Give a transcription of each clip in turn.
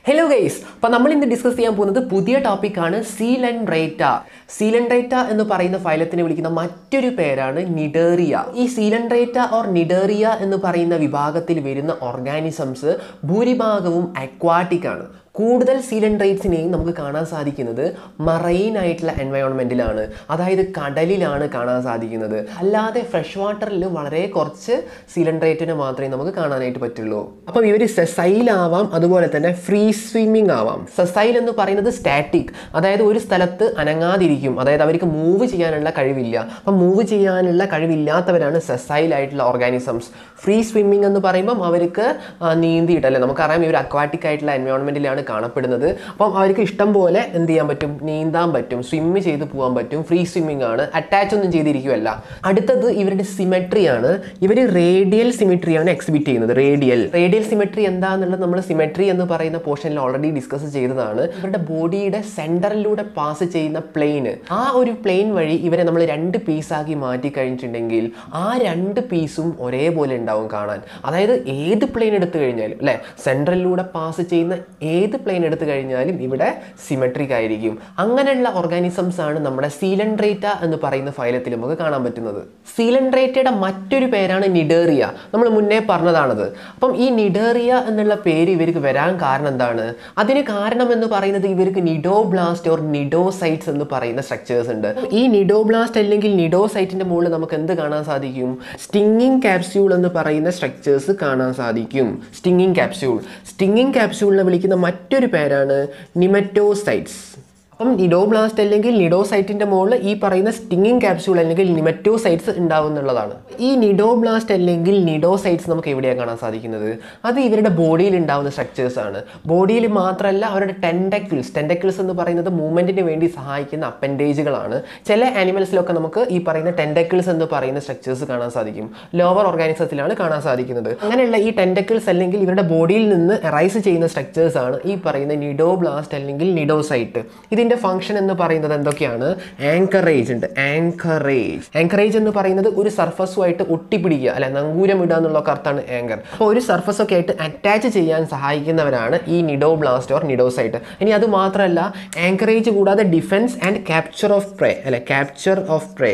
hello guys അപ്പോൾ നമ്മൾ ഇന്ന് ഡിസ്കസ് ചെയ്യാൻ പോകുന്നത് പുതിയ ടോപ്പിക്കാണ് സീലൻഡ്രേറ്റ സീലൻഡ്രേറ്റ എന്ന് പറയുന്ന ഫൈലത്തിനെ വിളിക്കുന്ന മറ്റൊരു പേരാണ് നിഡേറിയ ഈ സീലൻഡ്രേറ്റ ഓർ നിഡേറിയ എന്ന് പറയുന്ന വിഭാഗത്തിൽ വരുന്ന ഓർഗാനിസംസ് ഭൂരിഭാഗവും അക്വാട്ടിക് ആണ് കൂടുതൽ സീലൻഡ്രേറ്റ്സിനെയും നമുക്ക് കാണാൻ സാധിക്കുന്നത് മറൈൻ ആയിട്ടുള്ള എൻവയോൺമെൻറ്റിലാണ് അതായത് കടലിലാണ് കാണാൻ സാധിക്കുന്നത് അല്ലാതെ ഫ്രഷ് വാട്ടറിൽ വളരെ കുറച്ച് സീലൻഡ്രേറ്റിനെ മാത്രമേ നമുക്ക് കാണാനായിട്ട് പറ്റുള്ളൂ അപ്പം ഇവർ സെസൈൽ ആവാം അതുപോലെ തന്നെ ഫ്രീ സ്വിമ്മിങ് ആവാം സെസൈൽ എന്ന് പറയുന്നത് സ്റ്റാറ്റിക് അതായത് ഒരു സ്ഥലത്ത് അനങ്ങാതിരിക്കും അതായത് അവർക്ക് മൂവ് ചെയ്യാനുള്ള കഴിവില്ല അപ്പം മൂവ് ചെയ്യാനുള്ള കഴിവില്ലാത്തവരാണ് സെസൈൽ ആയിട്ടുള്ള ഓർഗാനിസംസ് ഫ്രീ സ്വിമ്മിങ് എന്ന് പറയുമ്പം അവർക്ക് ആ, നീന്തിയിട്ടല്ലേ നമുക്കറിയാം ഇവർ അക്വാറ്റിക് ആയിട്ടുള്ള എൻവയോൺമെൻറ്റിലാണ് കാണപ്പെടുന്നത് അപ്പം അവർക്ക് ഇഷ്ടം പോലെ എന്ത് ചെയ്യാൻ പറ്റും നീന്താൻ പറ്റും സ്വിമ്മ് ചെയ്ത് പോകാൻ പറ്റും ഫ്രീ സ്വിമ്മിങ് ആണ് അറ്റാച്ച് ഒന്നും ചെയ്തിരിക്കുമല്ല അടുത്തത് ഇവരുടെ സിമെട്രി ആണ് ഇവർ റേഡിയൽ സിമെട്രിയാണ് എക്സിബിറ്റ് ചെയ്യുന്നത് റേഡിയൽ റേഡിയൽ സിമെട്രി എന്താണെന്നുള്ളത് നമ്മൾ സിമെട്രി എന്ന് പറയുന്ന പോർഷനിൽ ഓൾറെഡി ഡിസ്കസ് ചെയ്തതാണ് ഇവരുടെ ബോഡിയുടെ സെൻറ്ററിലൂടെ പാസ് ചെയ്യുന്ന പ്ലെയിന് ആ ഒരു പ്ലെയിൻ വഴി ഇവരെ നമ്മൾ രണ്ട് പീസാക്കി മാറ്റി കഴിഞ്ഞിട്ടുണ്ടെങ്കിൽ ആ രണ്ട് പീസും ഒരേപോലെ ഉണ്ടാവും കാണാൻ അതായത് ഏത് പ്ലെയിൻ എടുത്തു കഴിഞ്ഞാലും അല്ലേ സെൻട്രലിലൂടെ പാസ് ചെയ്യുന്ന ഏത് പ്ലെയിൻ എടുത്തു കഴിഞ്ഞാലും ഇവിടെ സിമെട്രിക് ആയിരിക്കും അങ്ങനെയുള്ള ഓർഗാനിസംസ് ആണ് നമ്മുടെ സീലൻഡ്രേറ്റ എന്ന് പറയുന്ന ഫൈലത്തിൽ നമുക്ക് കാണാൻ പറ്റുന്നത് സീലൻഡ്രേറ്റയുടെ മറ്റൊരു പേരാണ് നിഡേറിയ നമ്മൾ മുന്നേ പറഞ്ഞതാണത് അപ്പം ഈ നിഡേറിയ എന്നുള്ള പേര് ഇവർക്ക് വരാൻ കാരണം എന്താണ് അതിന് കാരണം എന്ന് പറയുന്നത് ഇവർക്ക് നിഡോബ്ലാസ്റ്റ് ഓർ നിഡോസൈറ്റ്സ് എന്ന് പറയുന്ന സ്ട്രക്ചേഴ്സ് ഉണ്ട് ഈ നിഡോബ്ലാസ്റ്റ് അല്ലെങ്കിൽ നിഡോസൈറ്റിന്റെ മുകളിൽ നമുക്ക് എന്ത് കാണാൻ സാധിക്കും സ്റ്റിങ്ങിങ് ക്യാപ്സ്യൂൾ എന്ന് പറയുന്ന സ്ട്രക്ചേഴ്സ് കാണാൻ സാധിക്കും സ്റ്റിങ്ങിങ് ക്യാപ്സ്യൂൾ സ്റ്റിങ്ങിങ് ക്യാപ്സ്യൂളിനെ വിളിക്കുന്ന മറ്റൊരു പേരാണ് നിമറ്റോസൈറ്റ്സ് അപ്പം നിഡോബ്ലാസ്റ്റ് അല്ലെങ്കിൽ നിഡോസൈറ്റിന്റെ മുകളിൽ ഈ പറയുന്ന സ്റ്റിങ്ങിങ് ക്യാപ്സ്യൂൾ അല്ലെങ്കിൽ നിമറ്റോസൈറ്റ്സ് ഉണ്ടാവും എന്നുള്ളതാണ് ഈ നിഡോബ്ലാസ്റ്റ് അല്ലെങ്കിൽ നിഡോസൈറ്റ്സ് നമുക്ക് എവിടെയാണ് കാണാൻ സാധിക്കുന്നത് അത് ഇവരുടെ ബോഡിയിൽ ഉണ്ടാവുന്ന സ്ട്രക്ചേഴ്സ് ആണ് ബോഡിയിൽ മാത്രമല്ല അവരുടെ ടെൻഡക്കിൾസ് ടെൻഡക്കിൾസ് എന്ന് പറയുന്നത് മൂവ്മെന്റിന് വേണ്ടി സഹായിക്കുന്ന അപ്പൻഡേജുകളാണ് ചില ആനിമൽസിലൊക്കെ നമുക്ക് ഈ പറയുന്ന ടെൻഡക്കിൾസ് എന്ന് പറയുന്ന സ്ട്രക്ചേഴ്സ് കാണാൻ സാധിക്കും ലോവർ ഓർഗാനിസത്തിലാണ് കാണാൻ സാധിക്കുന്നത് അങ്ങനെയുള്ള ഈ ടെൻഡക്കിൾസ് അല്ലെങ്കിൽ ഇവരുടെ ബോഡിയിൽ നിന്ന് റൈസ് ചെയ്യുന്ന സ്ട്രക്ചേഴ്സ് ആണ് ഈ പറയുന്ന നിഡോബ്ലാസ്റ്റ് അല്ലെങ്കിൽ നിഡോസൈറ്റ് ഇതിന്റെ ഫംഗ്ഷൻ എന്ന് പറയുന്നത് എന്തൊക്കെയാണ് ആങ്കറേജ് ഉണ്ട് ആങ്കറേജ് ആങ്കറേജ് എന്ന് പറയുന്നത് ഒരു സർഫസുമായിട്ട് ഒട്ടിപ്പിടിക്കുക അല്ലെ നങ്കൂരം ഇടുക എന്നുള്ള അർത്ഥമാണ് ആങ്കർ അപ്പോൾ ഒരു സർഫസ് ഒക്കെ ആയിട്ട് അറ്റാച്ച് ചെയ്യാൻ സഹായിക്കുന്നവരാണ് ഈ നിഡോബ്ലാസ്റ്റ് ഓർ നിഡോസൈറ്റ് ഇനി അത് മാത്രമല്ല ആങ്കറേജ് കൂടാതെ defence and capture of prey അല്ലെ ക്യാപ്ചർ ഓഫ് പ്രേ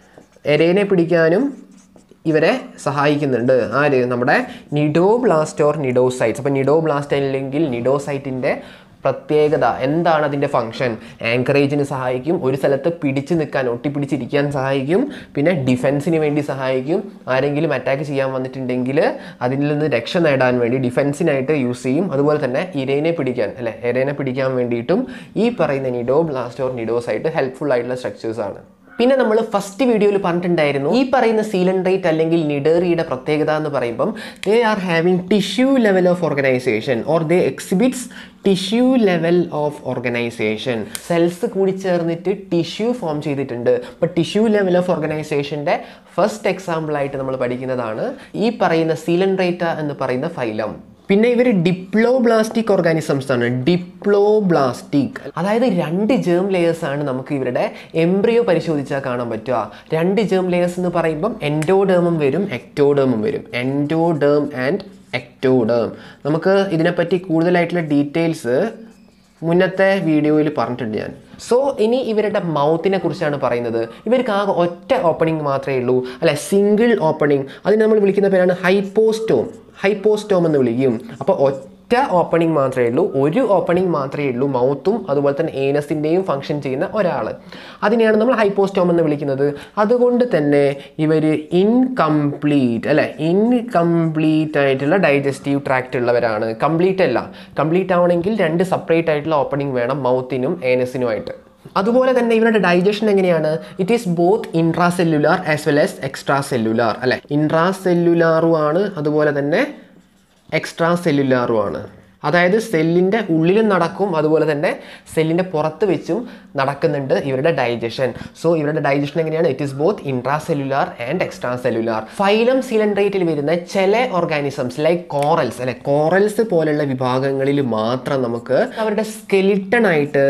എരേനെ പിടിക്കാനും ഇവരെ സഹായിക്കുന്നുണ്ട് ആര് നമ്മുടെ നിഡോബ്ലാസ്റ്റ് ഓർ നിഡോസൈറ്റ്സ് അപ്പോൾ നിഡോബ്ലാസ്റ്റ് അല്ലെങ്കിൽ നിഡോസൈറ്റിൻ്റെ പ്രത്യേകത എന്താണ് അതിൻ്റെ ഫംഗ്ഷൻ ആങ്കറേജിന് സഹായിക്കും ഒരു സ്ഥലത്ത് പിടിച്ചു നിൽക്കാൻ ഒട്ടിപ്പിടിച്ചിരിക്കാൻ സഹായിക്കും പിന്നെ ഡിഫെൻസിന് വേണ്ടി സഹായിക്കും ആരെങ്കിലും അറ്റാക്ക് ചെയ്യാൻ വന്നിട്ടുണ്ടെങ്കിൽ അതിൽ നിന്ന് രക്ഷ നേടാൻ വേണ്ടി ഡിഫെൻസിനായിട്ട് യൂസ് ചെയ്യും അതുപോലെ തന്നെ ഇരേനെ പിടിക്കാൻ അല്ലെ ഇരേനെ പിടിക്കാൻ വേണ്ടിയിട്ടും ഈ പറയുന്ന cnidoblast or cnidocyte helpful ആയിട്ടുള്ള സ്ട്രക്ചേഴ്സ് ആണ് പിന്നെ നമ്മൾ ഫസ്റ്റ് വീഡിയോയിൽ പറഞ്ഞിട്ടുണ്ടായിരുന്നു ഈ പറയുന്ന സീലൻഡ്രേറ്റ് അല്ലെങ്കിൽ നിഡേറിയുടെ പ്രത്യേകത എന്ന് പറയുമ്പം they are having tissue level of organisation or they exhibits tissue level of organisation cells കൂടി ചേർന്നിട്ട് ടിഷ്യൂ ഫോം ചെയ്തിട്ടുണ്ട് അപ്പോൾ ടിഷ്യൂ ലെവൽ ഓഫ് ഓർഗനൈസേഷൻ്റെ ഫസ്റ്റ് എക്സാമ്പിൾ ആയിട്ട് നമ്മൾ പഠിക്കുന്നതാണ് ഈ പറയുന്ന സീലൻഡ്രേറ്റ എന്ന് പറയുന്ന ഫൈലം പിന്നെ ഇവർ ഡിപ്ലോബ്ലാസ്റ്റിക് ഓർഗാനിസംസ് ആണ് ഡിപ്ലോബ്ലാസ്റ്റിക് അതായത് രണ്ട് ജേം ലെയേഴ്സ് ആണ് നമുക്ക് ഇവരുടെ എംബ്രിയോ പരിശോധിച്ചാൽ കാണാൻ പറ്റുക രണ്ട് ജേം ലെയേഴ്സ് എന്ന് പറയുമ്പം എൻഡോഡേമും വരും എക്ടോഡേമും വരും എൻഡോഡേം ആൻഡ് എക്ടോഡേം നമുക്ക് ഇതിനെപ്പറ്റി കൂടുതലായിട്ടുള്ള ഡീറ്റെയിൽസ് മുന്നത്തെ വീഡിയോയിൽ പറഞ്ഞിട്ടുണ്ട് ഞാൻ സോ ഇനി ഇവരുടെ മൗത്തിനെ കുറിച്ചാണ് പറയുന്നത് ഇവർക്ക് ആകെ ഒറ്റ ഓപ്പണിംഗ് മാത്രമേ ഉള്ളൂ അല്ലെ സിംഗിൾ ഓപ്പണിംഗ് അതിന് നമ്മൾ വിളിക്കുന്ന പേരാണ് ഹൈപ്പോസ്റ്റോം ഹൈപ്പോസ്റ്റോം എന്ന് വിളിക്കും അപ്പോൾ ഒറ്റ ഓപ്പണിംഗ് മാത്രമേ ഉള്ളൂ ഒരു ഓപ്പണിംഗ് മാത്രമേ ഉള്ളൂ മൗത്തും അതുപോലെ തന്നെ ഏനസിൻ്റെയും ഫംഗ്ഷൻ ചെയ്യുന്ന ഒരാൾ അതിനെയാണ് നമ്മൾ ഹൈപ്പോസ്റ്റോം എന്ന് വിളിക്കുന്നത് അതുകൊണ്ട് തന്നെ ഇവർ ഇൻകംപ്ലീറ്റ് അല്ലെ ഇൻകംപ്ലീറ്റ് ആയിട്ടുള്ള ഡൈജസ്റ്റീവ് ട്രാക്റ്റ് ഉള്ളവരാണ് കംപ്ലീറ്റ് അല്ല കംപ്ലീറ്റ് ആവണമെങ്കിൽ രണ്ട് സെപ്പറേറ്റ് ആയിട്ടുള്ള ഓപ്പണിംഗ് വേണം മൗത്തിനും ഏനസിനുമായിട്ട് അതുപോലെ തന്നെ ഇവരുടെ ഡൈജഷൻ എങ്ങനെയാണ് it is both intracellular as well as extracellular അല്ലെ ഇൻട്രാ സെല്ലുലാറും ആണ് അതുപോലെ തന്നെ എക്സ്ട്രാ സെല്ലുലാറും ആണ് അതായത് സെല്ലിൻ്റെ ഉള്ളിലും നടക്കും അതുപോലെ തന്നെ സെല്ലിൻ്റെ പുറത്ത് വെച്ചും നടക്കുന്നുണ്ട് ഇവരുടെ ഡൈജഷൻ സോ ഇവരുടെ ഡൈജഷൻ എങ്ങനെയാണ് it is both intracellular and extracellular phylum സിലൻഡ്രേറ്റിൽ വരുന്ന ചില ഓർഗാനിസംസ് ലൈക്ക് കോറൽസ് അല്ലെ കോറൽസ് പോലുള്ള വിഭാഗങ്ങളിൽ മാത്രം നമുക്ക് അവരുടെ സ്കെലിട്ടൺ ആയിട്ട്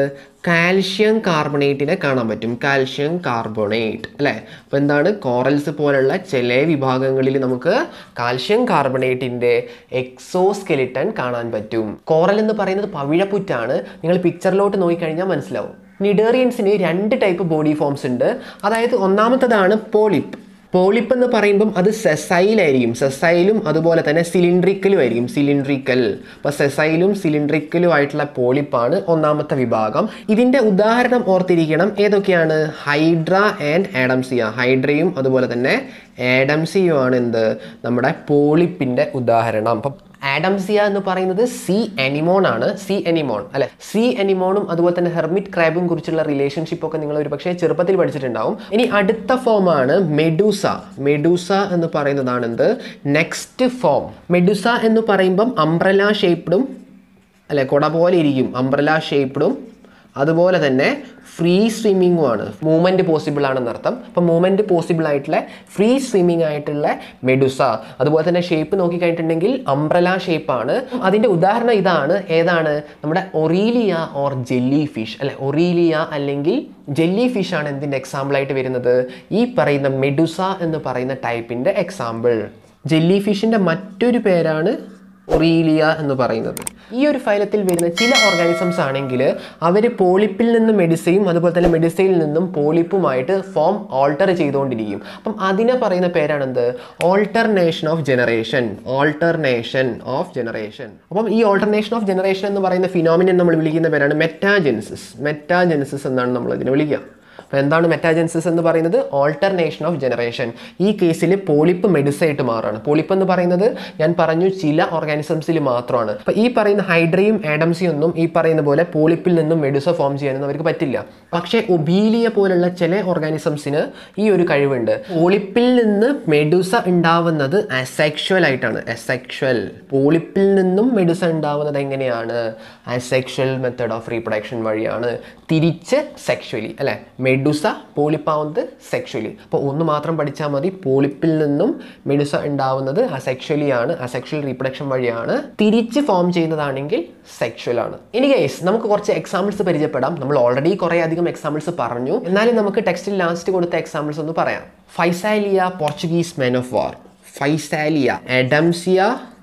കാൽഷ്യം കാർബണേറ്റിനെ കാണാൻ പറ്റും കാൽഷ്യം കാർബണേറ്റ് അല്ലേ അപ്പോൾ എന്താണ് കോറൽസ് പോലുള്ള ചില വിഭാഗങ്ങളിൽ നമുക്ക് കാൽഷ്യം കാർബണേറ്റിൻ്റെ എക്സോസ്കെലിട്ടൺ കാണാൻ പറ്റും കോറൽ എന്ന് പറയുന്നത് പവിഴപ്പുറ്റാണ് നിങ്ങൾ പിക്ചറിലോട്ട് നോക്കിക്കഴിഞ്ഞാൽ മനസ്സിലാവും നിഡേറിയൻസിന് രണ്ട് ടൈപ്പ് ബോഡി ഫോംസ് ഉണ്ട് അതായത് ഒന്നാമത്തതാണ് പോളിപ്പ് പോളിപ്പ് എന്ന് പറയുമ്പം അത് സെസൈലായിരിക്കും സെസൈലും അതുപോലെ തന്നെ സിലിണ്ട്രിക്കലും ആയിരിക്കും സിലിണ്ട്രിക്കൽ അപ്പോൾ സെസൈലും സിലിണ്ട്രിക്കലും ആയിട്ടുള്ള പോളിപ്പാണ് ഒന്നാമത്തെ വിഭാഗം ഇതിൻ്റെ ഉദാഹരണം ഓർത്തിരിക്കണം ഏതൊക്കെയാണ് ഹൈഡ്ര ആൻഡ് ആഡംസിയ ഹൈഡ്രയും അതുപോലെ തന്നെ ആഡംസിയും ആണ് എന്ത് നമ്മുടെ പോളിപ്പിൻ്റെ ഉദാഹരണം അപ്പം ആഡംസിയ എന്ന് പറയുന്നത് സി എനിമോൺ ആണ് സി എനിമോൺ അല്ലെ സി എനിമോണും അതുപോലെ തന്നെ ഹെർമിറ്റ് ക്രാബും കുറിച്ചുള്ള റിലേഷൻഷിപ്പ് ഒക്കെ നിങ്ങൾ ഒരു പക്ഷേ ചെറുപ്പത്തിൽ പഠിച്ചിട്ടുണ്ടാവും ഇനി അടുത്ത ഫോം ആണ് മെഡൂസ മെഡൂസ എന്ന് പറയുന്നതാണ് എന്ത് നെക്സ്റ്റ് ഫോം മെഡൂസ എന്ന് പറയുമ്പം അംബ്രല ഷേപ്ഡും അല്ലെ കുട പോലെ ഇരിക്കും അംബ്രല ഷേപ്ഡും അതുപോലെ തന്നെ ഫ്രീ സ്വിമ്മിങ്ങും ആണ് മൂവ്മെൻറ്റ് പോസിബിൾ ആണെന്ന് അർത്ഥം അപ്പം മൂവ്മെൻറ്റ് പോസിബിൾ ആയിട്ടുള്ള ഫ്രീ സ്വിമ്മിങ് ആയിട്ടുള്ള മെഡുസ അതുപോലെ തന്നെ ഷേപ്പ് നോക്കിക്കഴിഞ്ഞിട്ടുണ്ടെങ്കിൽ അംബ്രല ഷേപ്പാണ് അതിൻ്റെ ഉദാഹരണം ഇതാണ് ഏതാണ് നമ്മുടെ ഒറീലിയ ഓർ ജെല്ലി ഫിഷ് അല്ലെ ഒറീലിയ അല്ലെങ്കിൽ ജെല്ലി ഫിഷ് ആണ് എന്തിൻ്റെ എക്സാമ്പിൾ ആയിട്ട് വരുന്നത് ഈ പറയുന്ന മെഡുസ എന്ന് പറയുന്ന ടൈപ്പിൻ്റെ എക്സാമ്പിൾ ജെല്ലി ഫിഷിൻ്റെ മറ്റൊരു പേരാണ് ഒറീലിയ എന്ന് പറയുന്നത് ഈ ഒരു ഫൈലത്തിൽ വരുന്ന ചില ഓർഗാനിസംസ് ആണെങ്കിൽ അവർ പോളിപ്പിൽ നിന്നും മെഡിസയും അതുപോലെ തന്നെ മെഡിസയിൽ നിന്നും പോളിപ്പുമായിട്ട് ഫോം ഓൾട്ടർ ചെയ്തുകൊണ്ടിരിക്കും അപ്പം അതിനെ പറയുന്ന പേരാണെന്ത് alternation of generation alternation of generation അപ്പം ഈ ഓൾട്ടർനേഷൻ ഓഫ് ജനറേഷൻ എന്ന് പറയുന്ന ഫിനോമിനൻ നമ്മൾ വിളിക്കുന്ന പേരാണ് മെറ്റാജെൻസിസ് മെറ്റാജെൻസിസ് എന്നാണ് നമ്മൾ ഇതിനെ വിളിക്കുക അപ്പോൾ എന്താണ് മെറ്റാജെൻസിസ് എന്ന് പറയുന്നത് ഓൾട്ടർനേഷൻ ഓഫ് ജനറേഷൻ ഈ കേസിൽ പോളിപ്പ് മെഡിസായിട്ട് മാറാണ് പോളിപ്പ് എന്ന് പറയുന്നത് ഞാൻ പറഞ്ഞു ചില ഓർഗാനിസംസിൽ മാത്രമാണ് അപ്പോൾ ഈ പറയുന്ന ഹൈഡ്രയും ആഡംസിയും ഒന്നും ഈ പറയുന്ന പോലെ പോളിപ്പിൽ നിന്നും മെഡുസ ഫോം ചെയ്യാനൊന്നും അവർക്ക് പറ്റില്ല പക്ഷേ ഒബീലിയ പോലുള്ള ചില ഓർഗാനിസംസിന് ഈ ഒരു കഴിവുണ്ട് പോളിപ്പിൽ നിന്ന് മെഡുസ ഉണ്ടാവുന്നത് അസെക്ഷൽ ആയിട്ടാണ് അസെക്ഷൽ പോളിപ്പിൽ നിന്നും മെഡുസ ഉണ്ടാവുന്നത് എങ്ങനെയാണ് അസെക്ഷൽ മെത്തഡ് ഓഫ് റീപ്രൊഡക്ഷൻ വഴിയാണ് തിരിച്ച് സെക്ഷലി അല്ലേ മെഡുസ പോളിപ്പാവുന്നത് സെക്ഷലി അപ്പോൾ ഒന്ന് മാത്രം പഠിച്ചാൽ മതി പോളിപ്പിൽ നിന്നും മെഡുസ ഉണ്ടാവുന്നത് അസെക്ഷലി ആണ് അസെക്ഷൽ റീപ്രൊഡക്ഷൻ വഴിയാണ് തിരിച്ച് ഫോം ചെയ്യുന്നതാണെങ്കിൽ സെക്ഷൽ ആണ് ഇനി ഗൈസ് നമുക്ക് കുറച്ച് എക്സാമ്പിൾസ് പരിചയപ്പെടാം നമ്മൾ ഓൾറെഡി കുറേ അധികം എക്സാമ്പിൾസ് പറഞ്ഞു എന്നാലും നമുക്ക് ടെക്സ്റ്റിൽ ലാസ്റ്റ് കൊടുത്ത എക്സാമ്പിൾസ് ഒന്ന് പറയാം Physalia Portuguese men of war Physalia Adamsia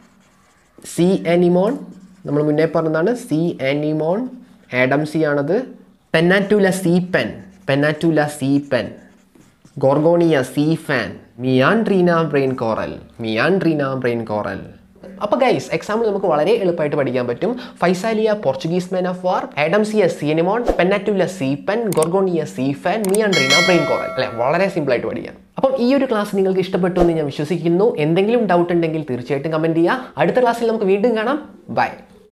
sea anemone നമ്മൾ മുന്നേ പറഞ്ഞതാണ് സി എനിമോൺ ആഡംസി ആണത് Pennatula sea pen Pennatula sea pen Gorgonia sea fan Meandrina brain coral Meandrina brain coral അപ്പോൾ ഗൈസ് എക്സാമ്പിൾ നമുക്ക് വളരെ എളുപ്പമായിട്ട് പഠിക്കാൻ പറ്റും Physalia Portuguese men of war Adamsia sea anemone Pennatula sea pen Gorgonia sea fan Meandrina brain coral അല്ലെ വളരെ simple ആയിട്ട് പഠിക്കാം അപ്പം ഈ ഒരു ക്ലാസ് നിങ്ങൾക്ക് ഇഷ്ടപ്പെട്ടു എന്ന് ഞാൻ വിശ്വസിക്കുന്നു എന്തെങ്കിലും ഡൗട്ട് ഉണ്ടെങ്കിൽ തീർച്ചയായിട്ടും കമൻറ്റ് ചെയ്യുക അടുത്ത ക്ലാസ്സിൽ നമുക്ക് വീണ്ടും കാണാം ബൈ